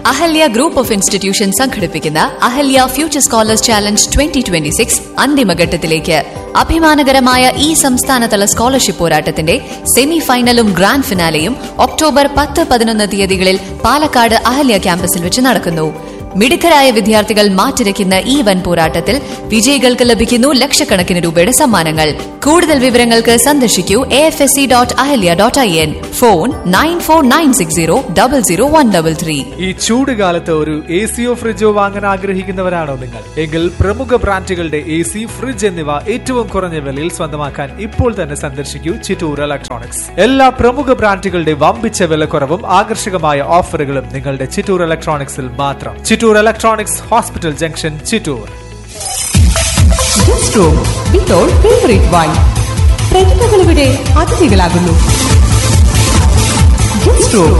Ahalya group of institution സംഘടിപ്പിക്കുന്ന Ahalia future scholars challenge twenty twenty six അന്തിമഘട്ടത്തിലേക്ക് അഭിമാനകരമായ ഈ സംസ്ഥാനതല സ്കോളർഷിപ്പ് പോരാട്ടത്തിന്റെ സെമി ഫൈനലും ഗ്രാൻഡ് ഫിനാലെയും ഒക്ടോബർ പത്ത് പതിനൊന്ന് തീയതികളിൽ പാലക്കാട് അഹല്യ ക്യാമ്പസിൽ വെച്ച് നടക്കുന്നു മിടുക്കരായ വിദ്യാർത്ഥികൾ മാറ്റിരയ്ക്കുന്ന ഈ വൻ പോരാട്ടത്തിൽ വിജയികൾക്ക് ലഭിക്കുന്നു ലക്ഷക്കണക്കിന് രൂപയുടെ സമ്മാനങ്ങൾ കൂടുതൽ വിവരങ്ങൾക്ക് സന്ദർശിക്കൂ A F S C dot Ahalia dot I N phone nine four nine six zero double zero one double three ഈ ചൂട് കാലത്ത് ഒരു എ സിയോ ഫ്രിഡ്ജോ വാങ്ങാൻ ആഗ്രഹിക്കുന്നവരാണോ നിങ്ങൾ എങ്കിൽ പ്രമുഖ ബ്രാൻഡുകളുടെ എ സി ഫ്രിഡ്ജ് എന്നിവ ഏറ്റവും കുറഞ്ഞ വിലയിൽ സ്വന്തമാക്കാൻ ഇപ്പോൾ തന്നെ സന്ദർശിക്കൂ ചിറ്റൂർ ഇലക്ട്രോണിക്സ് എല്ലാ പ്രമുഖ ബ്രാൻഡുകളുടെ വമ്പിച്ച വിലക്കുറവും ആകർഷകമായ ഓഫറുകളും നിങ്ങളുടെ ചിറ്റൂർ ഇലക്ട്രോണിക്സിൽ മാത്രം Chittur electronics hospital junction Chittur guest room വിത്തോൾ ഫേവറേറ്റ് വൈൻ പ്രതിഭകളിവിടെ അതിഥികളാകുന്നു guest room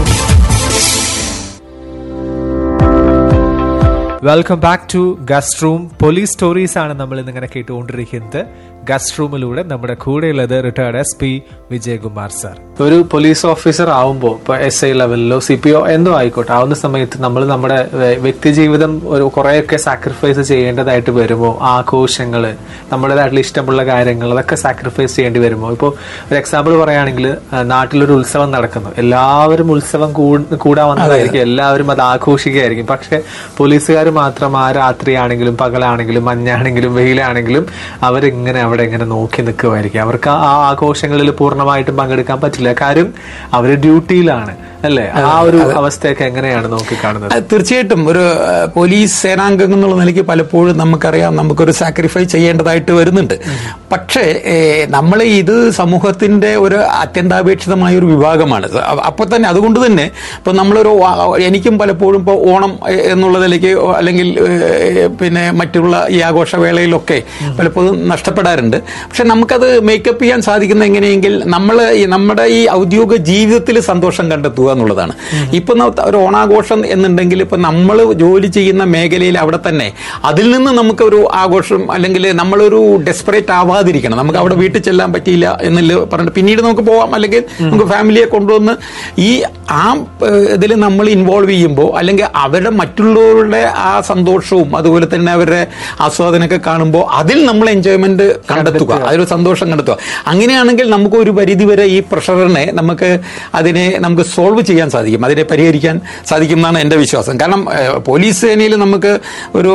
welcome back to guest room police stories ആണ് നമ്മൾ ഇന്നിങ്ങനെ കേട്ടുകൊണ്ടിരിക്കുന്നത് ഗസ്റ്റ് റൂമിലൂടെ നമ്മുടെ കൂടെയുള്ളത് retired S P Vijayakumar sir ഒരു പോലീസ് ഓഫീസർ ആവുമ്പോൾ ഇപ്പൊ എസ് ഐ ലെവലിലോ സി പി ഒ എന്തോ ആയിക്കോട്ടെ ആവുന്ന സമയത്ത് നമ്മൾ നമ്മുടെ വെ- വ്യക്തി ജീവിതം ഒരു കുറെയൊക്കെ സാക്രിഫൈസ് ചെയ്യേണ്ടതായിട്ട് വരുമോ ആഘോഷങ്ങള് നമ്മുടേതായിട്ടുള്ള ഇഷ്ടമുള്ള കാര്യങ്ങൾ അതൊക്കെ സാക്രിഫൈസ് ചെയ്യേണ്ടി വരുമോ ഇപ്പോൾ ഒരു എക്സാമ്പിൾ പറയുകയാണെങ്കിൽ നാട്ടിലൊരു ഉത്സവം നടക്കുന്നു എല്ലാവരും ഉത്സവം കൂ- കൂടാൻ വന്നതായിരിക്കും എല്ലാവരും അത് ആഘോഷിക്കുകയായിരിക്കും പക്ഷെ പോലീസുകാർ മാത്രം ആ രാത്രിയാണെങ്കിലും പകലാണെങ്കിലും മഞ്ഞാണെങ്കിലും വെയിലാണെങ്കിലും അവരിങ്ങനെ അവിടെ ഇങ്ങനെ നോക്കി നിൽക്കുമായിരിക്കും അവർക്ക് ആ ആഘോഷങ്ങളിൽ പൂർണ്ണമായിട്ടും പങ്കെടുക്കാൻ പറ്റില്ല കാര്യം അവര് ഡ്യൂട്ടിയിലാണ് അല്ലേ ആ ഒരു അവസ്ഥയൊക്കെ എങ്ങനെയാണ് നോക്കിക്കാണുന്നത് അത് തീർച്ചയായിട്ടും ഒരു ആ, പോലീസ് സേനാംഗം എന്നുള്ള നിലയ്ക്ക് പലപ്പോഴും നമുക്കറിയാം നമുക്കൊരു സാക്രിഫൈ ചെയ്യേണ്ടതായിട്ട് വരുന്നുണ്ട് പക്ഷേ നമ്മൾ ഇത് സമൂഹത്തിന്റെ ഒരു അത്യന്താപേക്ഷിതമായ ഒരു വിഭാഗമാണ് അ- അപ്പൊ തന്നെ അതുകൊണ്ട് തന്നെ ഇപ്പൊ നമ്മളൊരു ആ, എനിക്കും പലപ്പോഴും ഇപ്പോൾ ഓണം എ, എന്നുള്ള നിലയ്ക്ക് ഓ, അല്ലെങ്കിൽ ഏ, പിന്നെ മറ്റുള്ള ഈ ആഘോഷവേളയിലൊക്കെ പലപ്പോഴും നഷ്ടപ്പെടാറുണ്ട് പക്ഷെ നമുക്കത് മേക്കപ്പ് ചെയ്യാൻ സാധിക്കുന്ന എങ്ങനെയെങ്കിൽ നമ്മൾ നമ്മുടെ ഈ ഔദ്യോഗിക ജീവിതത്തിൽ സന്തോഷം കണ്ടെത്തുക എന്നുള്ളതാണ് ഇപ്പൊ ന- ഒരു ഓണാഘോഷം എന്നുണ്ടെങ്കിൽ ഇപ്പൊ നമ്മൾ ജോലി ചെയ്യുന്ന മേഖലയിൽ അവിടെ തന്നെ അതിൽ നിന്ന് നമുക്ക് ഒരു ആഘോഷം അല്ലെങ്കിൽ നമ്മളൊരു ഡെസ്പറേറ്റ് ആവാതിരിക്കണം നമുക്ക് അവിടെ വീട്ടിൽ ചെല്ലാൻ പറ്റിയില്ല എന്നുള്ള പറഞ്ഞിട്ട് പിന്നീട് നമുക്ക് പോവാം അല്ലെങ്കിൽ നമുക്ക് ഫാമിലിയെ കൊണ്ടുവന്ന് ഈ ആ ഇതിൽ നമ്മൾ ഇൻവോൾവ് ചെയ്യുമ്പോൾ അല്ലെങ്കിൽ അവരുടെ മറ്റുള്ളവരുടെ ആ സന്തോഷവും അതുപോലെ തന്നെ അവരുടെ ആസ്വാദനമൊക്കെ കാണുമ്പോൾ അതിൽ നമ്മൾ എൻജോയ്മെന്റ് കണ്ടെത്തുക അതിലൊരു സന്തോഷം കണ്ടെത്തുക അങ്ങനെയാണെങ്കിൽ നമുക്ക് ഒരു പരിധി വരെ ഈ പ്രഷറിനെ നമുക്ക് അതിനെ നമുക്ക് സോൾവ് ചെയ്യാൻ സാധിക്കും അതിനെ പരിഹരിക്കാൻ സാധിക്കും എന്നാണ് എൻ്റെ വിശ്വാസം കാരണം ഏഹ്, പോലീസ് സേനയിൽ നമുക്ക് ഒരു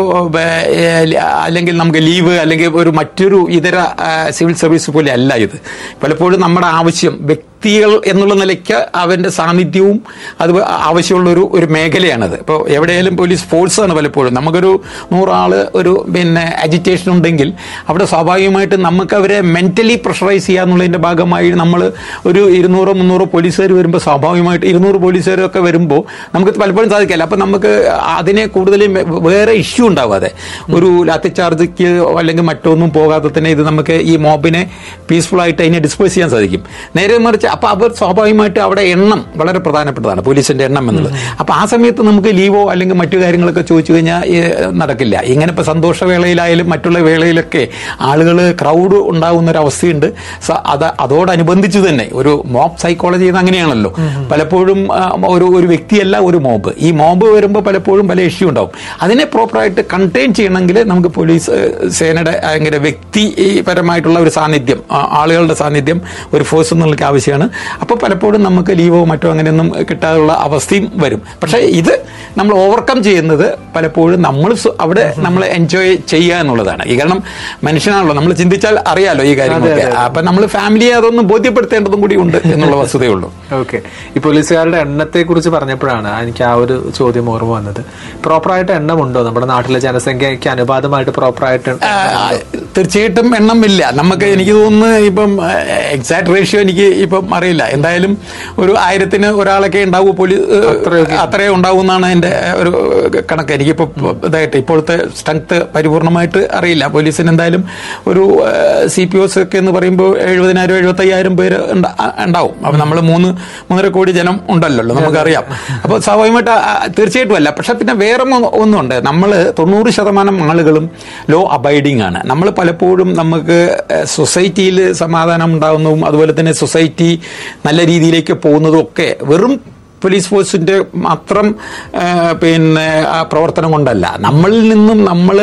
ഏഹ്, അല്ലെങ്കിൽ നമുക്ക് ലീവ് അല്ലെങ്കിൽ ഒരു മറ്റൊരു ഇതര ഏഹ്, സിവിൽ സർവീസ് പോലെ അല്ല ഇത് പലപ്പോഴും നമ്മുടെ ആവശ്യം വ്യക്തികൾ എന്നുള്ള നിലയ്ക്ക് അവന്റെ സാന്നിധ്യവും അത് ആവശ്യമുള്ള ഒരു ഒരു മേഖലയാണത് ഇപ്പോൾ എവിടെയായാലും പോലീസ് ഫോഴ്സാണ് പലപ്പോഴും നമുക്കൊരു നൂറാള് ഒരു പിന്നെ അജിറ്റേഷൻ ഉണ്ടെങ്കിൽ അവിടെ സ്വാഭാവികമായിട്ട് നമുക്ക് അവരെ മെന്റലി പ്രഷറൈസ് ചെയ്യാന്നുള്ളതിന്റെ ഭാഗമായി നമ്മൾ ഒരു ഇരുന്നൂറോ മുന്നൂറോ പോലീസുകാർ വരുമ്പോൾ സ്വാഭാവികമായിട്ട് ഇരുന്നൂറ് പോലീസുകാരൊക്കെ വരുമ്പോൾ നമുക്ക് പലപ്പോഴും സാധിക്കില്ല അപ്പം നമുക്ക് അതിനെ കൂടുതലും വേറെ ഇഷ്യൂ ഉണ്ടാവാതെ ഒരു ലാത്തി ചാർജ് അല്ലെങ്കിൽ മറ്റൊന്നും പോകാതെ തന്നെ ഇത് നമുക്ക് ഈ മോബിനെ പീസ്ഫുൾ ആയിട്ട് അതിനെ ഡിസ്പോസ് ചെയ്യാൻ സാധിക്കും നേരെ മറിച്ച് അപ്പൊ അവർ സ്വാഭാവികമായിട്ട് അവിടെ എണ്ണം വളരെ പ്രധാനപ്പെട്ടതാണ് പോലീസിന്റെ എണ്ണം എന്നുള്ളത് അപ്പൊ ആ സമയത്ത് നമുക്ക് ലീവോ അല്ലെങ്കിൽ മറ്റു കാര്യങ്ങളൊക്കെ ചോദിച്ചു കഴിഞ്ഞാൽ നടക്കില്ല ഇങ്ങനെ ഇപ്പൊ സന്തോഷവേളയിലായാലും മറ്റുള്ള വേളയിലൊക്കെ ആളുകൾ ക്രൗഡ് ഉണ്ടാകുന്ന ഒരു അവസ്ഥയുണ്ട് സ- അത് അതോടനുബന്ധിച്ച് തന്നെ ഒരു മോബ് സൈക്കോളജി എന്ന് അങ്ങനെയാണല്ലോ പലപ്പോഴും ആ, ഒരു ഒരു വ്യക്തിയല്ല ഒരു മോബ് ഈ മോബ് വരുമ്പോൾ പലപ്പോഴും പല ഇഷ്യൂ ഉണ്ടാവും അതിനെ പ്രോപ്പറായിട്ട് കണ്ടെയ്ൻ ചെയ്യണമെങ്കിൽ നമുക്ക് പോലീസ് ഏഹ്, സേനയുടെ അങ്ങനെ വ്യക്തിപരമായിട്ടുള്ള ഒരു സാന്നിധ്യം ആ, ആളുകളുടെ സാന്നിധ്യം ഒരു ഫോഴ്സ് എന്നുള്ള ആവശ്യമാണ് അപ്പോൾ പലപ്പോഴും നമുക്ക് ലീവോ മറ്റോ അങ്ങനെയൊന്നും കിട്ടാനുള്ള അവസ്ഥയും വരും പക്ഷേ ഇത് നമ്മൾ ഓവർകം ചെയ്യുന്നത് പലപ്പോഴും നമ്മൾ സ്വ- അവിടെ നമ്മൾ എൻജോയ് ചെയ്യുക എന്നുള്ളതാണ് ഈ കാരണം മനുഷ്യനാണല്ലോ നമ്മൾ ചിന്തിച്ചാൽ അറിയാലോ ഈ കാര്യങ്ങളൊക്കെ അപ്പൊ നമ്മൾ ഫാമിലിയെ അതൊന്ന് ബോധ്യപ്പെടുത്തേണ്ടതും കൂടി ഉണ്ട് എന്നുള്ള വസ്തുതയുള്ളൂ ഓക്കെ ഈ പോലീസുകാരുടെ എണ്ണത്തെ കുറിച്ച് പറഞ്ഞപ്പോഴാണ് എനിക്ക് ആ ഒരു ചോദ്യം ഓർമ്മ വന്നത് പ്രോപ്പറായിട്ട് എണ്ണമുണ്ടോ നമ്മുടെ നാട്ടിലെ ജനസംഖ്യയ്ക്ക് അനുപാതമായിട്ട് പ്രോപ്പറായിട്ട് ആ, തീർച്ചയായിട്ടും എണ്ണം ഇല്ല നമുക്ക് എനിക്ക് തോന്നുന്നു ഇപ്പം എക്സാക്ട് റേഷ്യോ എനിക്ക് ഇപ്പം അറിയില്ല എന്തായാലും ഒരു ആയിരത്തിന് ഒരാളൊക്കെ ഉണ്ടാവൂ പോലീസ് അത്രേ ഉണ്ടാവും എന്നാണ് എന്റെ ഒരു കണക്ക് എനിക്കിപ്പോ ഇതായിട്ട് ഇപ്പോഴത്തെ സ്ട്രെങ്ത് പരിപൂർണമായിട്ട് അറിയില്ല പോലീസിന് എന്തായാലും ഒരു സി പി ഒസ് ഒക്കെ എന്ന് പറയുമ്പോൾ എഴുപതിനായിരം എഴുപത്തി അയ്യായിരം പേര് ഉണ്ട- ഉണ്ടാവും അപ്പൊ നമ്മൾ മൂന്ന് മൂന്നര കോടി ജനം ഉണ്ടല്ലോ നമുക്കറിയാം അപ്പോൾ സ്വാഭാവികമായിട്ട് ആ- ആ തീർച്ചയായിട്ടും അല്ല പക്ഷെ പിന്നെ വേറെ ഒന്ന് ഒന്നുണ്ട് നമ്മൾ തൊണ്ണൂറ് ശതമാനം ആളുകളും ലോ അബൈഡിങ് ആണ് നമ്മൾ പലപ്പോഴും നമുക്ക് സൊസൈറ്റിയിൽ സമാധാനം ഉണ്ടാകുന്നതും അതുപോലെ തന്നെ സൊസൈറ്റി നല്ല രീതിയിലേക്ക് പോകുന്നതും ഒക്കെ വെറും പോലീസ് ഫോഴ്സിന്റെ മാത്രം ആ, പിന്നെ ആ പ്രവർത്തനം കൊണ്ടല്ല നമ്മളിൽ നിന്നും നമ്മൾ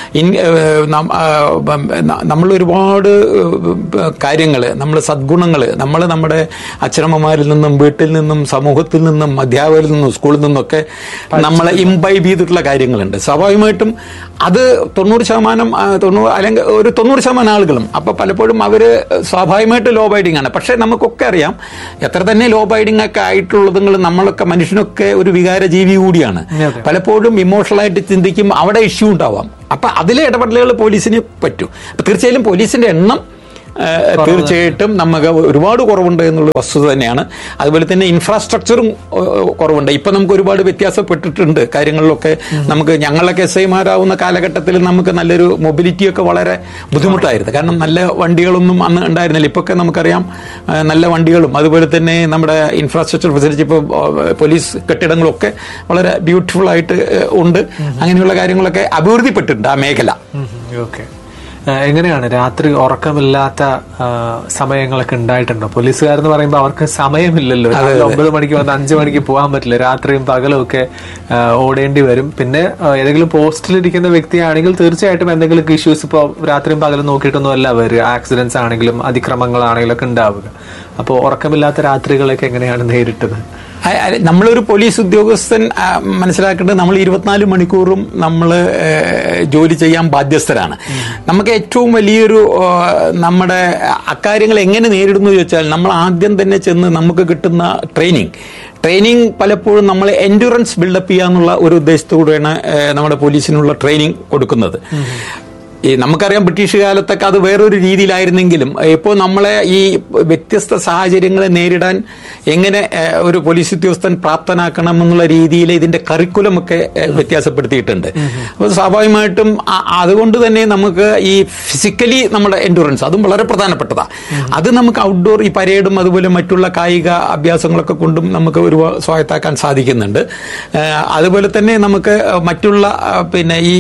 നമ്മൾ ഒരുപാട് കാര്യങ്ങൾ നമ്മൾ സദ്ഗുണങ്ങൾ നമ്മൾ നമ്മുടെ അച്ഛനമ്മമാരിൽ നിന്നും വീട്ടിൽ നിന്നും സമൂഹത്തിൽ നിന്നും അധ്യാപകരിൽ നിന്നും സ്കൂളിൽ നിന്നൊക്കെ നമ്മളെ ഇംബൈബ് ചെയ്തിട്ടുള്ള കാര്യങ്ങളുണ്ട് സ്വാഭാവികമായിട്ടും അത് തൊണ്ണൂറ് ശതമാനം ആ, തൊണ്ണൂറ് അല്ലെങ്കിൽ ഒരു തൊണ്ണൂറ് ശതമാനം ആളുകളും അപ്പൊ പലപ്പോഴും അവര് സ്വാഭാവികമായിട്ട് ലോ ബൈഡിങ് ആണ് പക്ഷെ നമുക്കൊക്കെ അറിയാം എത്ര തന്നെ ലോ ബൈഡിങ് ഒക്കെ ആയിട്ടുള്ളതുങ്ങൾ നമ്മളൊക്കെ മനുഷ്യനൊക്കെ ഒരു വികാര ജീവി കൂടിയാണ് അതെ. പലപ്പോഴും ഇമോഷണലായിട്ട് ചിന്തിക്കും അവിടെ ഇഷ്യൂ ഉണ്ടാവാം അപ്പൊ അതിലെ ഇടപെടലുകൾ പോലീസിന് പറ്റും അപ്പൊ തീർച്ചയായും പോലീസിന്റെ എണ്ണം ആ, തീർച്ചയായിട്ടും നമുക്ക് ഒരുപാട് കുറവുണ്ട് എന്നുള്ള വസ്തുത തന്നെയാണ് അതുപോലെ തന്നെ ഇൻഫ്രാസ്ട്രക്ചറും ആ, കുറവുണ്ട് ഇപ്പൊ നമുക്ക് ഒരുപാട് വ്യത്യാസപ്പെട്ടിട്ടുണ്ട് കാര്യങ്ങളിലൊക്കെ നമുക്ക് ഞങ്ങളൊക്കെ എസ് ഐമാരാവുന്ന കാലഘട്ടത്തിൽ നമുക്ക് നല്ലൊരു മൊബിലിറ്റി ഒക്കെ വളരെ ബുദ്ധിമുട്ടായിരുന്നു കാരണം നല്ല വണ്ടികളൊന്നും അന്ന് ഉണ്ടായിരുന്നില്ല ഇപ്പൊക്കെ നമുക്കറിയാം ആ, നല്ല വണ്ടികളും അതുപോലെ തന്നെ നമ്മുടെ ഇൻഫ്രാസ്ട്രക്ചർ ഫെസിലിറ്റി ഇപ്പോൾ പോലീസ് കെട്ടിടങ്ങളൊക്കെ വളരെ ബ്യൂട്ടിഫുൾ ആയിട്ട് ആ, ഉണ്ട് അങ്ങനെയുള്ള കാര്യങ്ങളൊക്കെ അഭിവൃദ്ധിപ്പെട്ടിട്ടുണ്ട് ആ മേഖല ഓക്കെ എങ്ങനെയാണ് രാത്രി ഉറക്കമില്ലാത്ത ആ, സമയങ്ങളൊക്കെ ഉണ്ടായിട്ടുണ്ടോ പോലീസുകാരെന്ന് പറയുമ്പോൾ അവർക്ക് സമയമില്ലല്ലോ രാവിലെ ഒമ്പത് മണിക്ക് വന്ന് അഞ്ചു മണിക്ക് പോകാൻ പറ്റില്ല രാത്രിയും പകലും ഒക്കെ ആ, ഓടേണ്ടി വരും പിന്നെ ആ, ഏതെങ്കിലും പോസ്റ്റിലിരിക്കുന്ന വ്യക്തിയാണെങ്കിൽ തീർച്ചയായിട്ടും എന്തെങ്കിലും ഇഷ്യൂസ് ഇപ്പോൾ രാത്രിയും പകലും നോക്കിയിട്ടൊന്നും അല്ല വരിക ആക്സിഡൻസ് ആണെങ്കിലും അതിക്രമങ്ങളാണെങ്കിലും ഒക്കെ ഉണ്ടാവുക അപ്പോൾ ഉറക്കമില്ലാത്ത രാത്രികളൊക്കെ എങ്ങനെയാണ് നേരിട്ടത് അ- അ- നമ്മളൊരു പോലീസ് ഉദ്യോഗസ്ഥൻ ആ, മനസ്സിലാക്കേണ്ടത് നമ്മൾ ഇരുപത്തിനാല് മണിക്കൂറും നമ്മൾ ജോലി ചെയ്യാൻ ബാധ്യസ്ഥരാണ് നമുക്ക് ഏറ്റവും വലിയൊരു ആ, നമ്മുടെ അക്കാര്യങ്ങൾ എങ്ങനെ നേരിടുന്നു ചോദിച്ചാൽ നമ്മൾ ആദ്യം തന്നെ ചെന്ന് നമുക്ക് കിട്ടുന്ന ട്രെയിനിങ് ട്രെയിനിങ് പലപ്പോഴും നമ്മൾ എൻഡുറൻസ് ബിൽഡപ്പ് ചെയ്യാന്നുള്ള ഒരു ഉദ്ദേശത്തോടെയാണ് ആ, നമ്മുടെ പോലീസിനുള്ള ട്രെയിനിങ് കൊടുക്കുന്നത് ഈ നമുക്കറിയാം ബ്രിട്ടീഷ് കാലത്തൊക്കെ അത് വേറൊരു രീതിയിലായിരുന്നെങ്കിലും ഇപ്പോൾ നമ്മളെ ഈ വ്യത്യസ്ത സാഹചര്യങ്ങളെ നേരിടാൻ എങ്ങനെ ഏഹ്, ഒരു പോലീസ് ഉദ്യോഗസ്ഥൻ പ്രാപ്തനാക്കണം എന്നുള്ള രീതിയിൽ ഇതിന്റെ കറിക്കുലം ഒക്കെ ഏഹ്, വ്യത്യാസപ്പെടുത്തിയിട്ടുണ്ട് അപ്പോൾ സ്വാഭാവികമായിട്ടും ആ- അതുകൊണ്ട് തന്നെ നമുക്ക് ഈ ഫിസിക്കലി നമ്മുടെ എൻഡുറൻസ് അതും വളരെ പ്രധാനപ്പെട്ടതാണ് അത് നമുക്ക് ഔട്ട്ഡോർ ഈ പരേഡും അതുപോലെ മറ്റുള്ള കായിക അഭ്യാസങ്ങളൊക്കെ കൊണ്ടും നമുക്ക് ഒരു സ്വായത്താക്കാൻ സാധിക്കുന്നുണ്ട് ഏഹ്, അതുപോലെ തന്നെ നമുക്ക് മറ്റുള്ള ആ, പിന്നെ ഈ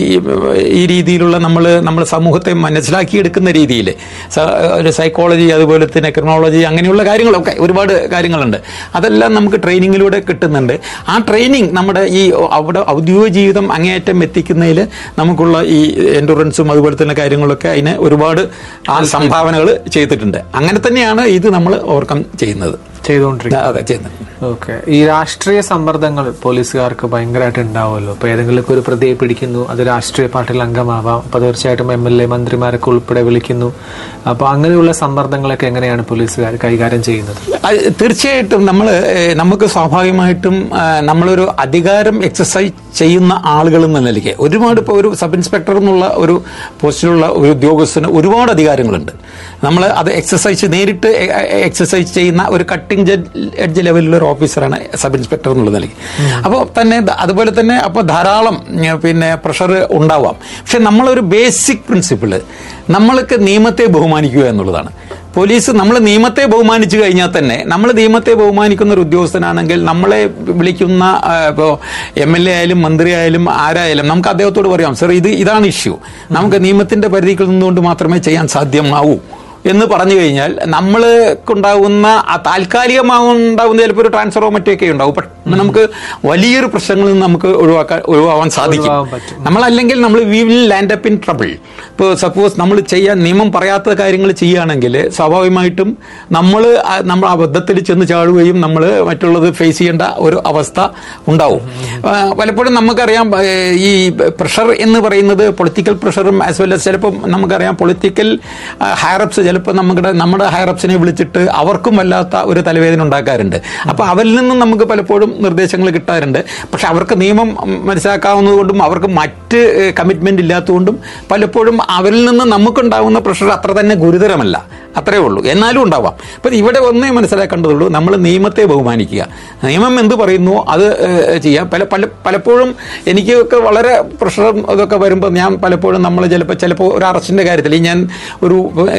ഈ രീതിയിലുള്ള നമ്മൾ നമ്മുടെ സമൂഹത്തെ മനസ്സിലാക്കിയെടുക്കുന്ന രീതിയിൽ ഒരു സൈക്കോളജി അതുപോലെ തന്നെ ക്രിമിനോളജി അങ്ങനെയുള്ള കാര്യങ്ങളൊക്കെ ഒരുപാട് കാര്യങ്ങളുണ്ട് അതെല്ലാം നമുക്ക് ട്രെയിനിങ്ങിലൂടെ കിട്ടുന്നുണ്ട് ആ ട്രെയിനിങ് നമ്മുടെ ഈ അവിടെ ഔദ്യോഗിക ജീവിതം അങ്ങേയറ്റം എത്തിക്കുന്നതിൽ നമുക്കുള്ള ഈ എൻഡുറൻസും അതുപോലെ തന്നെ കാര്യങ്ങളൊക്കെ അതിന് ഒരുപാട് ആ സംഭാവനകൾ ചെയ്തിട്ടുണ്ട് അങ്ങനെ തന്നെയാണ് ഇത് നമ്മൾ ഓവർകം ചെയ്യുന്നത് ചെയ്തുകൊണ്ടിരിക്കുന്നത് അതെ ചെയ്യുന്നത് ഓക്കെ ഈ രാഷ്ട്രീയ സമ്മർദ്ദങ്ങൾ പോലീസുകാർക്ക് ഭയങ്കരമായിട്ട് ഉണ്ടാവുമല്ലോ അപ്പൊ ഏതെങ്കിലും ഒരു പ്രതിയെ പിടിക്കുന്നു അത് രാഷ്ട്രീയ പാർട്ടിയിൽ അംഗമാവാം അപ്പൊ തീർച്ചയായിട്ടും എം എൽ എ മന്ത്രിമാരൊക്കെ ഉൾപ്പെടെ വിളിക്കുന്നു അപ്പൊ അങ്ങനെയുള്ള സമ്മർദ്ദങ്ങളൊക്കെ എങ്ങനെയാണ് പോലീസുകാർ കൈകാര്യം ചെയ്യുന്നത് അത് തീർച്ചയായിട്ടും നമ്മൾ നമുക്ക് സ്വാഭാവികമായിട്ടും ആ, നമ്മളൊരു അധികാരം എക്സസൈസ് ചെയ്യുന്ന ആളുകൾ എന്ന നിലയ്ക്ക് ഒരുപാട് ഇപ്പോൾ ഒരു സബ് ഇൻസ്പെക്ടർ എന്നുള്ള ഒരു പോസ്റ്റിലുള്ള ഒരു ഉദ്യോഗസ്ഥന് ഒരുപാട് അധികാരങ്ങളുണ്ട് നമ്മൾ അത് എക്സസൈസ് നേരിട്ട് എക്സസൈസ് ചെയ്യുന്ന ഒരു കട്ടിംഗ് എഡ്ജ് ലെവലിലുള്ള ഒരു ഓഫീസറാണ് സബ് ഇൻസ്പെക്ടർ എന്നുള്ള നിലയ്ക്ക് അപ്പോൾ തന്നെ ദ- അതുപോലെ തന്നെ അപ്പോൾ ധാരാളം ഉം, പിന്നെ പ്രഷർ ഉണ്ടാവാം പക്ഷെ നമ്മളൊരു ബേസിക് പ്രിൻസിപ്പിള് നമ്മൾക്ക് നിയമത്തെ ബഹുമാനിക്കുക എന്നുള്ളതാണ് പോലീസ് നമ്മൾ നിയമത്തെ ബഹുമാനിച്ചു കഴിഞ്ഞാൽ തന്നെ നമ്മൾ നിയമത്തെ ബഹുമാനിക്കുന്ന ഒരു ഉദ്യോഗസ്ഥനാണെങ്കിൽ നമ്മളെ വിളിക്കുന്ന ഇപ്പോൾ എം എൽ എ ആയാലും മന്ത്രി ആയാലും ആരായാലും നമുക്ക് അദ്ദേഹത്തോട് പറയാം സർ ഇത് ഇതാണ് ഇഷ്യൂ നമുക്ക് നിയമത്തിന്റെ പരിധിയിൽ നിന്നുകൊണ്ട് മാത്രമേ ചെയ്യാൻ സാധ്യമാവൂ എന്ന് പറഞ്ഞു കഴിഞ്ഞാൽ നമ്മൾക്കുണ്ടാകുന്ന ആ താൽക്കാലികമാവുണ്ടാകുന്ന ചിലപ്പോൾ ഒരു ട്രാൻസ്ഫറോ മറ്റൊക്കെ ഉണ്ടാവും പക്ഷെ നമുക്ക് വലിയൊരു പ്രശ്നങ്ങളിൽ നിന്ന് നമുക്ക് ഒഴിവാക്കാൻ ഒഴിവാവാൻ സാധിക്കും ഒഴിവാകാൻ പറ്റും. നമ്മളല്ലെങ്കിൽ നമ്മൾ we will land up in trouble ഇപ്പോൾ സപ്പോസ് നമ്മൾ ചെയ്യാൻ നിയമം പറയാത്ത കാര്യങ്ങൾ ചെയ്യുകയാണെങ്കിൽ സ്വാഭാവികമായിട്ടും നമ്മൾ നമ്മൾ അബദ്ധത്തിൽ ചെന്ന് ചാടുകയും നമ്മൾ മറ്റുള്ളത് ഫേസ് ചെയ്യേണ്ട ഒരു അവസ്ഥ ഉണ്ടാവും ആ, പലപ്പോഴും നമുക്കറിയാം ഏ, ഈ പ്രഷർ എന്ന് പറയുന്നത് പൊളിറ്റിക്കൽ പ്രഷറും ആസ് വെൽ as ചിലപ്പോൾ നമുക്കറിയാം പൊളിറ്റിക്കൽ ഹയറപ്സ് ചിലപ്പോൾ നമ്മുടെ നമ്മുടെ ഹയറപ്സിനെ വിളിച്ചിട്ട് അവർക്കും വല്ലാത്ത ഒരു തലവേദന ഉണ്ടാക്കാറുണ്ട് അപ്പോൾ അവരിൽ നിന്നും നമുക്ക് പലപ്പോഴും നിർദ്ദേശങ്ങൾ കിട്ടാറുണ്ട് പക്ഷെ അവർക്ക് നിയമം മനസ്സിലാക്കാവുന്നതുകൊണ്ടും അവർക്ക് മറ്റ് കമ്മിറ്റ്മെന്റ് ഇല്ലാത്തതുകൊണ്ടും പലപ്പോഴും അവരിൽ നിന്ന് നമുക്കുണ്ടാകുന്ന പ്രഷർ അത്ര തന്നെ ഗുരുതരമല്ല അത്രേ ഉള്ളൂ എന്നാലും ഉണ്ടാവാം അപ്പം ഇവിടെ ഒന്നേ മനസ്സിലാക്കേണ്ടതുള്ളൂ നമ്മൾ നിയമത്തെ ബഹുമാനിക്കുക നിയമം എന്ത് പറയുന്നു അത് ഏഹ്, ചെയ്യാം പല പല പലപ്പോഴും എനിക്കൊക്കെ വളരെ പ്രഷറും അതൊക്കെ വരുമ്പോൾ ഞാൻ പലപ്പോഴും നമ്മൾ ചിലപ്പോൾ ചിലപ്പോൾ ഒരു അറസ്റ്റിന്റെ കാര്യത്തിൽ ഈ ഞാൻ ഒരു ഏഹ്, പറഞ്ഞ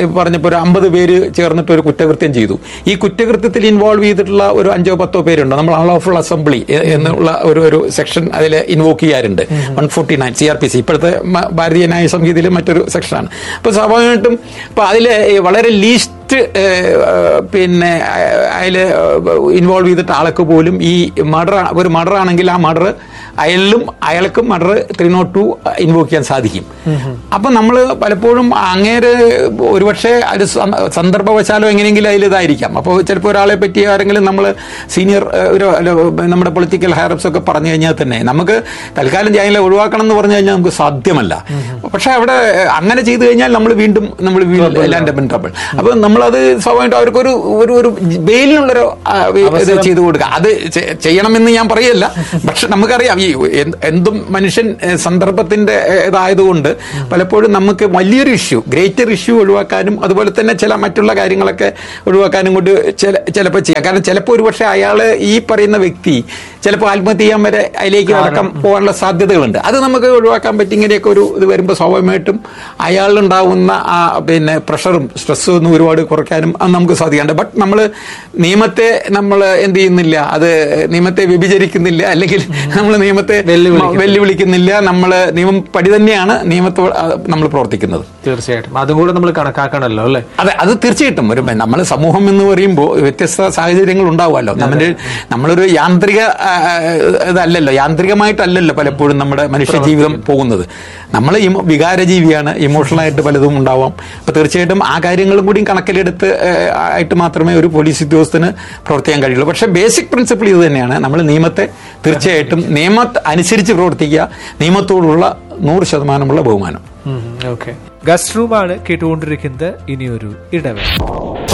ചിലപ്പോൾ ഒരു അമ്പത് പേര് ചേർന്നിട്ട് ഒരു കുറ്റകൃത്യം ചെയ്തു ഈ കുറ്റകൃത്യത്തിൽ ഇൻവോൾവ് ചെയ്തിട്ടുള്ള ഒരു അഞ്ചോ പത്തോ പേരുണ്ട് നമ്മൾ അൺലോഫുൾ അസംബ്ലി എന്നുള്ള ഒരു ഒരു സെക്ഷൻ അതിൽ ഇൻവോക്ക് ചെയ്യാറുണ്ട് one forty nine C R P C ഇപ്പോഴത്തെ മ- ഭാരതീയ ന്യായ സംഹിതയിലെ മറ്റൊരു സെക്ഷനാണ് അപ്പോൾ സ്വാഭാവികമായിട്ടും ഇപ്പോൾ അതിൽ വളരെ ലീസ്റ്റ് പിന്നെ അതിൽ ഇൻവോൾവ് ചെയ്തിട്ട് ആൾക്ക് പോലും ഈ മർഡർ ഒരു മർഡർ ആണെങ്കിൽ ആ മർഡർ അയാളിലും അയാൾക്കും murder three nought two invoke ചെയ്യാൻ സാധിക്കും അപ്പൊ നമ്മൾ പലപ്പോഴും അങ്ങേര് ഒരുപക്ഷെ അത് സ- സന്ദർഭവശാലോ എങ്ങനെയെങ്കിലും അതിൽ ഇതായിരിക്കാം അപ്പോൾ ചിലപ്പോൾ ഒരാളെ പറ്റി ആരെങ്കിലും നമ്മൾ സീനിയർ ഒരു അല്ല, നമ്മുടെ പൊളിറ്റിക്കൽ ഹയറപ്സ് ഒക്കെ പറഞ്ഞു കഴിഞ്ഞാൽ തന്നെ നമുക്ക് തൽക്കാലം ചെയ്യാൻ ഒഴിവാക്കണം എന്ന് പറഞ്ഞു കഴിഞ്ഞാൽ നമുക്ക് സാധ്യമല്ല പക്ഷെ അവിടെ അങ്ങനെ ചെയ്തു കഴിഞ്ഞാൽ നമ്മൾ വീണ്ടും നമ്മൾ ലാൻഡ് അപ്പ് ട്രബിൾ അപ്പൊ നമ്മളത് സ്വാഭാവികമായിട്ടും അവർക്കൊരു ഒരു ഒരു ബെയിലിനുള്ളൊരു ആ, ഇത് ചെയ്തു കൊടുക്കുക അത് ചെ- ചെയ്യണമെന്ന് ഞാൻ പറയല്ല പക്ഷെ നമുക്കറിയാം ഈ എന്ത് എന്തും മനുഷ്യൻ ഏഹ്, സന്ദർഭത്തിന്റെ ഏഹ്, ഇതായതുകൊണ്ട് പലപ്പോഴും നമുക്ക് വലിയൊരു ഇഷ്യൂ ഗ്രേറ്റർ ഇഷ്യൂ ഒഴിവാക്കാനും അതുപോലെ തന്നെ ചില മറ്റുള്ള കാര്യങ്ങളൊക്കെ ഒഴിവാക്കാനും കൊണ്ട് ചില ചിലപ്പോൾ ചെയ്യാം കാരണം ചിലപ്പോൾ ഒരുപക്ഷെ അയാള് ഈ പറയുന്ന വ്യക്തി ചിലപ്പോൾ ആത്മഹത്യ ചെയ്യാൻ വരെ അതിലേക്ക് അടക്കം പോകാനുള്ള സാധ്യതകളുണ്ട് അത് നമുക്ക് ഒഴിവാക്കാൻ പറ്റി ഇങ്ങനെയൊക്കെ ഒരു ഇത് വരുമ്പോൾ സ്വാഭാവികമായിട്ടും അയാളിലുണ്ടാവുന്ന ആ പിന്നെ പ്രഷറും സ്ട്രെസ്സും ഒന്നും ഒരുപാട് കുറയ്ക്കാനും അത് നമുക്ക് സാധിക്കാണ്ട് ബട്ട് നമ്മൾ നിയമത്തെ നമ്മൾ എന്ത് ചെയ്യുന്നില്ല അത് നിയമത്തെ വ്യഭിചരിക്കുന്നില്ല അല്ലെങ്കിൽ നമ്മൾ നിയമത്തെ വെല്ലുവിളിക്കുന്നില്ല. വെല്ലുവിളിക്കുന്നില്ല നമ്മൾ നിയമം പടി തന്നെയാണ് നിയമത്തോ നമ്മൾ പ്രവർത്തിക്കുന്നത് തീർച്ചയായിട്ടും അതും കൂടെ നമ്മൾ കണക്കാക്കണമല്ലോ അല്ലേ അതെ അത് തീർച്ചയായിട്ടും ഒരു നമ്മൾ സമൂഹം എന്ന് പറയുമ്പോൾ വ്യത്യസ്ത സാഹചര്യങ്ങൾ ഉണ്ടാവുമല്ലോ നമ്മുടെ നമ്മളൊരു യാന്ത്രിക ആ, ഇതല്ലല്ലോ യാന്ത്രികമായിട്ടല്ലല്ലോ പലപ്പോഴും നമ്മുടെ മനുഷ്യ ജീവിതം പോകുന്നത് നമ്മൾ ഇമോ- വികാരജീവിയാണ് ഇമോഷണലായിട്ട് പലതും ഉണ്ടാവാം അപ്പൊ തീർച്ചയായിട്ടും ആ കാര്യങ്ങളും കൂടി കണക്കിലെടുത്ത് ആ, ആയിട്ട് മാത്രമേ ഒരു പോലീസ് ഉദ്യോഗസ്ഥന് പ്രവർത്തിക്കാൻ കഴിയുള്ളൂ പക്ഷേ ബേസിക് പ്രിൻസിപ്പിൾ ഇത് തന്നെയാണ് നമ്മൾ നിയമത്തെ തീർച്ചയായിട്ടും നിയമ അനുസരിച്ച് പ്രവർത്തിക്കുക നിയമത്തോടുള്ള നൂറ് ശതമാനമുള്ള ബഹുമാനം ഓക്കെ ഗസ്റ്റ് റൂമാണ് കേട്ടുകൊണ്ടിരിക്കുന്നത് ഇനിയൊരു ഇടവേള